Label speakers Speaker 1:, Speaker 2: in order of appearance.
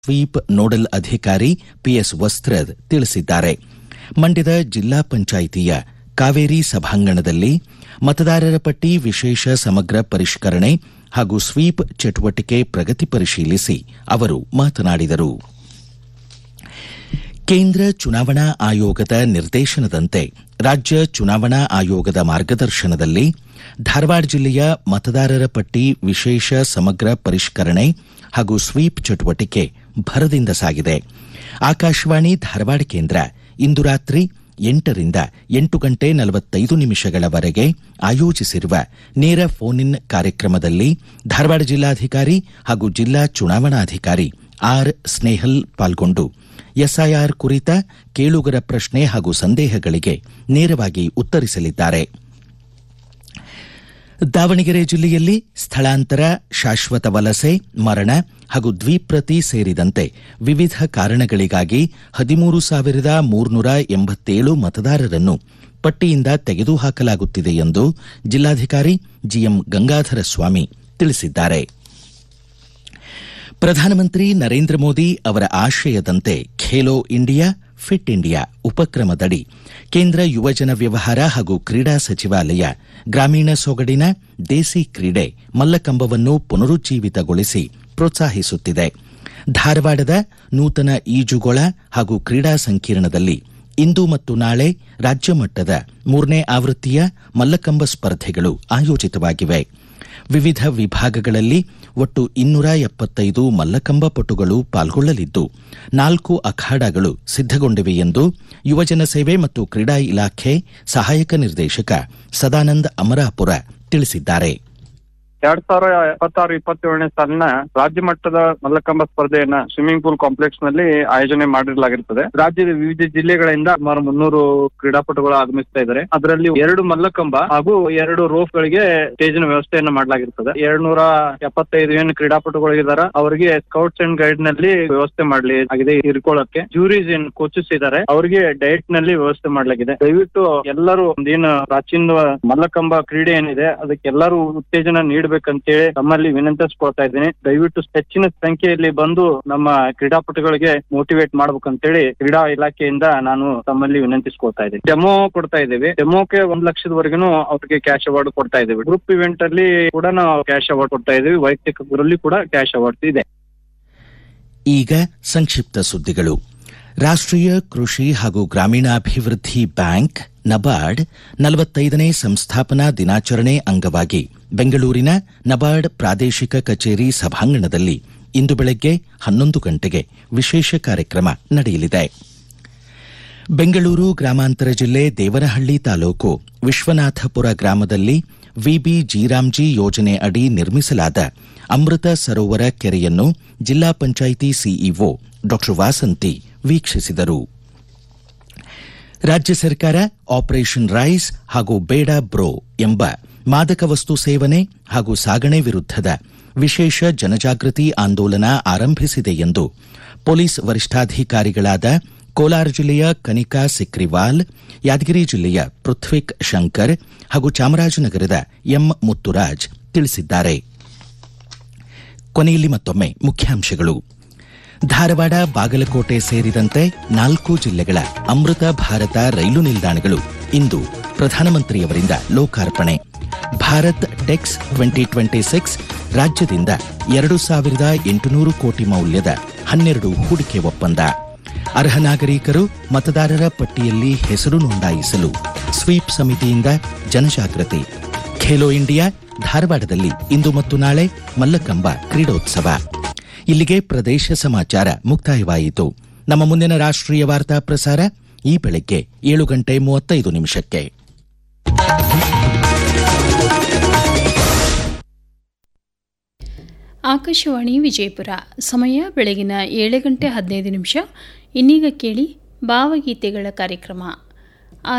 Speaker 1: sweep nodal ಅಧಿಕಾರಿ P S Vastrad ತಿಳಿಸಿದ್ದಾರೆ ಮಂಡ್ಯದ ಜಿಲ್ಲಾ ಪಂಚಾಯಿತಿಯ ಕಾವೇರಿ ಸಭಾಂಗಣದಲ್ಲಿ ಮತದಾರರ ಪಟ್ಟಿ ವಿಶೇಷ ಸಮಗ್ರ ಪರಿಷ್ಕರಣೆ ಹಾಗೂ ಸ್ವೀಪ್ ಚಟುವಟಿಕೆ ಪ್ರಗತಿ ಪರಿಶೀಲಿಸಿ ಅವರು ಮಾತನಾಡಿದರು ಕೇಂದ್ರ ಚುನಾವಣಾ ಆಯೋಗದ ನಿರ್ದೇಶನದಂತೆ ರಾಜ್ಯ ಚುನಾವಣಾ ಆಯೋಗದ ಮಾರ್ಗದರ್ಶನದಲ್ಲಿ ಧಾರವಾಡ ಜಿಲ್ಲೆಯ ಮತದಾರರ ಪಟ್ಟಿ ವಿಶೇಷ ಸಮಗ್ರ ಪರಿಷ್ಕರಣೆ ಹಾಗೂ ಸ್ವೀಪ್ ಚಟುವಟಿಕೆ ಭರದಿಂದ ಸಾಗಿದೆ ಆಕಾಶವಾಣಿ ಧಾರವಾಡ ಕೇಂದ್ರ ಇಂದು ರಾತ್ರಿ ಎಂಟರಿಂದ ಎಂಟು ಗಂಟೆ ನಲವತ್ತೈದು ನಿಮಿಷಗಳವರೆಗೆ ಆಯೋಜಿಸಿರುವ ನೇರ ಫೋನ್ ಇನ್ ಕಾರ್ಯಕ್ರಮದಲ್ಲಿ ಧಾರವಾಡ ಜಿಲ್ಲಾಧಿಕಾರಿ ಹಾಗೂ ಜಿಲ್ಲಾ ಚುನಾವಣಾಧಿಕಾರಿ ಆರ್ ಸ್ನೇಹಲ್ ಪಾಲ್ಗೊಂಡು ಎಸ್ಐಆರ್ ಕುರಿತ ಕೇಳುಗರ ಪ್ರಶ್ನೆ ಹಾಗೂ ಸಂದೇಹಗಳಿಗೆ ನೇರವಾಗಿ ಉತ್ತರಿಸಲಿದ್ದಾರೆ ದಾವಣಗೆರೆ ಜಿಲ್ಲೆಯಲ್ಲಿ ಸ್ಥಳಾಂತರ ಶಾಶ್ವತ ವಲಸೆ ಮರಣ ಹಾಗೂ ದ್ವಿಪ್ರತಿ ಸೇರಿದಂತೆ ವಿವಿಧ ಕಾರಣಗಳಿಗಾಗಿ ಹದಿಮೂರು ಸಾವಿರದ ಮೂರ್ನೂರ ಎಂಬತ್ತೇಳು ಮತದಾರರನ್ನು ಪಟ್ಟಿಯಿಂದ ತೆಗೆದುಹಾಕಲಾಗುತ್ತಿದೆ ಎಂದು ಜಿಲ್ಲಾಧಿಕಾರಿ ಜಿಎಂ ಗಂಗಾಧರ ಸ್ವಾಮಿ ತಿಳಿಸಿದ್ದಾರೆ ಪ್ರಧಾನಮಂತ್ರಿ ನರೇಂದ್ರ ಮೋದಿ ಅವರ ಆಶಯದಂತೆ ಖೇಲೋ ಇಂಡಿಯಾ ಫಿಟ್ ಇಂಡಿಯಾ ಉಪಕ್ರಮದಡಿ ಕೇಂದ್ರ ಯುವಜನ ವ್ಯವಹಾರ ಹಾಗೂ ಕ್ರೀಡಾ ಸಚಿವಾಲಯ ಗ್ರಾಮೀಣ ಸೊಗಡಿನ ದೇಸಿ ಕ್ರೀಡೆ ಮಲ್ಲಕಂಬವನ್ನು ಪುನರುಜ್ಜೀವಿತಗೊಳಿಸಿ ಪ್ರೋತ್ಸಾಹಿಸುತ್ತಿದೆ ಧಾರವಾಡದ ನೂತನ ಈಜುಗೊಳ ಹಾಗೂ ಕ್ರೀಡಾ ಸಂಕೀರ್ಣದಲ್ಲಿ ಇಂದು ಮತ್ತು ನಾಳೆ ರಾಜ್ಯ ಮಟ್ಟದ ಮೂರನೇ ಆವೃತ್ತಿಯ ಮಲ್ಲಕಂಬ ಸ್ಪರ್ಧೆಗಳು ಆಯೋಜಿತವಾಗಿವೆ ವಿವಿಧ ವಿಭಾಗಗಳಲ್ಲಿ ಒಟ್ಟು ಇನ್ನೂರ ಎಪ್ಪತ್ತೈದು ಮಲ್ಲಕಂಬ ಪಟುಗಳು ಪಾಲ್ಗೊಳ್ಳಲಿದ್ದು ನಾಲ್ಕು ಅಖಾಡಗಳು ಸಿದ್ದಗೊಂಡಿವೆ ಎಂದು ಯುವಜನ ಸೇವೆ ಮತ್ತು ಕ್ರೀಡಾ ಇಲಾಖೆ ಸಹಾಯಕ ನಿರ್ದೇಶಕ ಸದಾನಂದ ಅಮರಾಪುರ ತಿಳಿಸಿದ್ದಾರೆ
Speaker 2: ಎರಡ್ ಸಾವಿರ ಇಪ್ಪತ್ತಾರು ಇಪ್ಪತ್ತೇಳನೇ ಸಾಲಿನ ರಾಜ್ಯ ಮಟ್ಟದ ಮಲ್ಲಕಂಬ ಸ್ಪರ್ಧೆಯನ್ನ ಸ್ವಿಮ್ಮಿಂಗ್ ಪೂಲ್ ಕಾಂಪ್ಲೆಕ್ಸ್ ನಲ್ಲಿ ಆಯೋಜನೆ ಮಾಡಿರಲಾಗಿರುತ್ತದೆ ರಾಜ್ಯದ ವಿವಿಧ ಜಿಲ್ಲೆಗಳಿಂದ ಸುಮಾರು ಮುನ್ನೂರು ಕ್ರೀಡಾಪಟುಗಳು ಆಗಮಿಸ್ತಾ ಇದ್ದಾರೆ ಅದರಲ್ಲಿ ಎರಡು ಮಲ್ಲಕಂಬ ಹಾಗೂ ಎರಡು ರೋಫ್ ಗಳಿಗೆ ಸ್ಟೇಜಿನ ವ್ಯವಸ್ಥೆಯನ್ನ ಮಾಡಲಾಗಿರ್ತದೆ ಎರಡ್ ನೂರ ಎಪ್ಪತ್ತೈದು ಏನು ಕ್ರೀಡಾಪಟುಗಳಿದ್ದಾರೆ ಅವರಿಗೆ ಸ್ಕೌಟ್ಸ್ ಅಂಡ್ ಗೈಡ್ ನಲ್ಲಿ ವ್ಯವಸ್ಥೆ ಮಾಡಲಿ ಆಗಿದೆ ಇರ್ಕೊಳ್ಳಕ್ಕೆ ಜೂರೀಸ್ ಏನ್ ಕೋಚಸ್ ಇದ್ದಾರೆ ಅವರಿಗೆ ಡಯಟ್ ನಲ್ಲಿ ವ್ಯವಸ್ಥೆ ಮಾಡಲಾಗಿದೆ ದಯವಿಟ್ಟು ಎಲ್ಲರೂ ಏನು ಪ್ರಾಚೀನ ಮಲ್ಲಕಂಬ ಕ್ರೀಡೆ ಏನಿದೆ ಅದಕ್ಕೆ ಎಲ್ಲರೂ ಉತ್ತೇಜನ ನೀಡಬೇಕಂತೇಳಿ ತಮ್ಮಲ್ಲಿ ವಿನಂತಿಸ್ಕೊಳ್ತಾ ಇದ್ದೀನಿ ದಯವಿಟ್ಟು ಹೆಚ್ಚಿನ ಸಂಖ್ಯೆಯಲ್ಲಿ ಬಂದು ನಮ್ಮ ಕ್ರೀಡಾಪಟುಗಳಿಗೆ ಮೋಟಿವೇಟ್ ಮಾಡ್ಬೇಕಂತೇಳಿ ಕ್ರೀಡಾ ಇಲಾಖೆಯಿಂದ ನಾನು ತಮ್ಮಲ್ಲಿ ವಿನಂತಿಸ್ಕೊಳ್ತಾ ಇದ್ದೀನಿ ಡೆಮೋ ಕೊಡ್ತಾ ಇದ್ದೀವಿ ಡೆಮೋಗೆ ಒಂದ್ ಲಕ್ಷದವರೆಗೂ ಅವ್ರಿಗೆ ಕ್ಯಾಶ್ ಅವಾರ್ಡ್ ಕೊಡ್ತಾ ಇದ್ದೀವಿ ಗ್ರೂಪ್ ಇವೆಂಟ್ ಅಲ್ಲಿ ಕೂಡ ನಾವು ಕ್ಯಾಶ್ ಅವಾರ್ಡ್ ಕೊಡ್ತಾ ಇದ್ದೀವಿ ವೈಯಕ್ತಿಕರಲ್ಲಿ ಕೂಡ ಕ್ಯಾಶ್ ಅವಾರ್ಡ್ ಇದೆ
Speaker 1: ಈಗ ಸಂಕ್ಷಿಪ್ತ ಸುದ್ದಿಗಳು ರಾಷ್ಟ್ರೀಯ ಕೃಷಿ ಹಾಗೂ ಗ್ರಾಮೀಣಾಭಿವೃದ್ಧಿ ಬ್ಯಾಂಕ್ ನಬಾರ್ಡ್ ನಲವತ್ತೈದನೇ ಸಂಸ್ಥಾಪನಾ ದಿನಾಚರಣೆ ಅಂಗವಾಗಿ ಬೆಂಗಳೂರಿನ ನಬಾರ್ಡ್ ಪ್ರಾದೇಶಿಕ ಕಚೇರಿ ಸಭಾಂಗಣದಲ್ಲಿ ಇಂದು ಬೆಳಗ್ಗೆ ಹನ್ನೊಂದು ಗಂಟೆಗೆ ವಿಶೇಷ ಕಾರ್ಯಕ್ರಮ ನಡೆಯಲಿದೆ ಬೆಂಗಳೂರು ಗ್ರಾಮಾಂತರ ಜಿಲ್ಲೆ ದೇವನಹಳ್ಳಿ ತಾಲೂಕು ವಿಶ್ವನಾಥಪುರ ಗ್ರಾಮದಲ್ಲಿ ವಿಬಿ ಜೀರಾಮ್ಜಿ ಯೋಜನೆ ಅಡಿ ನಿರ್ಮಿಸಲಾದ ಅಮೃತ ಸರೋವರ ಕೆರೆಯನ್ನು ಜಿಲ್ಲಾ ಪಂಚಾಯಿತಿ ಸಿಇಒ ಡಾ ವಾಸಂತಿ ವೀಕ್ಷಿಸಿದರು ರಾಜ್ಯ ಸರ್ಕಾರ ಆಪರೇಷನ್ ರೈಸ್ ಹಾಗೂ ಬೇಡ ಬ್ರೋ ಎಂಬ ಮಾದಕ ವಸ್ತು ಸೇವನೆ ಹಾಗೂ ಸಾಗಣೆ ವಿರುದ್ಧದ ವಿಶೇಷ ಜನಜಾಗೃತಿ ಆಂದೋಲನ ಆರಂಭಿಸಿದೆ ಎಂದು ಪೊಲೀಸ್ ವರಿಷ್ಠಾಧಿಕಾರಿಗಳಾದ ಕೋಲಾರ ಜಿಲ್ಲೆಯ ಕನಿಕಾ ಸಿಕ್ರಿವಾಲ್ ಯಾದಗಿರಿ ಜಿಲ್ಲೆಯ ಪೃಥ್ವಿಕ್ ಶಂಕರ್ ಹಾಗೂ ಚಾಮರಾಜನಗರದ ಎಂ ಮುತ್ತುರಾಜ್ ತಿಳಿಸಿದ್ದಾರೆ ಕೊನೆಯಲ್ಲಿ ಮತ್ತೊಮ್ಮೆ ಮುಖ್ಯಾಂಶಗಳು ಧಾರವಾಡ ಬಾಗಲಕೋಟೆ ಸೇರಿದಂತೆ ನಾಲ್ಕು ಜಿಲ್ಲೆಗಳ ಅಮೃತ ಭಾರತ ರೈಲು ನಿಲ್ದಾಣಗಳು ಇಂದು ಪ್ರಧಾನಮಂತ್ರಿಯವರಿಂದ ಲೋಕಾರ್ಪಣೆ Bharat Tex twenty twenty six ರಾಜ್ಯದಿಂದ ಎರಡು ಸಾವಿರದ ಎಂಟುನೂರು ಕೋಟಿ ಮೌಲ್ಯದ ಹನ್ನೆರಡು ಹೂಡಿಕೆ ಒಪ್ಪಂದ ಅರ್ಹ ನಾಗರಿಕರು ಮತದಾರರ ಪಟ್ಟಿಯಲ್ಲಿ ಹೆಸರು ನೋಂದಾಯಿಸಲು ಸ್ವೀಪ್ ಸಮಿತಿಯಿಂದ ಜನಜಾಗೃತಿ ಖೇಲೋ ಇಂಡಿಯಾ ಧಾರವಾಡದಲ್ಲಿ ಇಂದು ಮತ್ತು ನಾಳೆ ಮಲ್ಲಕಂಬ ಕ್ರೀಡೋತ್ಸವ ಇಲ್ಲಿಗೆ ಪ್ರದೇಶ ಸಮಾಚಾರ ಮುಕ್ತಾಯವಾಯಿತು ನಮ್ಮ ಮುಂದಿನ ರಾಷ್ಟ್ರೀಯ ವಾರ್ತಾ ಪ್ರಸಾರ ಈ ಬೆಳಗ್ಗೆ ಏಳು ಗಂಟೆ ಮೂವತ್ತೈದು ನಿಮಿಷಕ್ಕೆ
Speaker 3: ಆಕಾಶವಾಣಿ ವಿಜಯಪುರ ಸಮಯ ಬೆಳಗಿನ ಏಳು ಗಂಟೆ ಹದಿನೈದು ನಿಮಿಷ ಇನ್ನೀಗ ಕೇಳಿ ಭಾವಗೀತೆಗಳ ಕಾರ್ಯಕ್ರಮ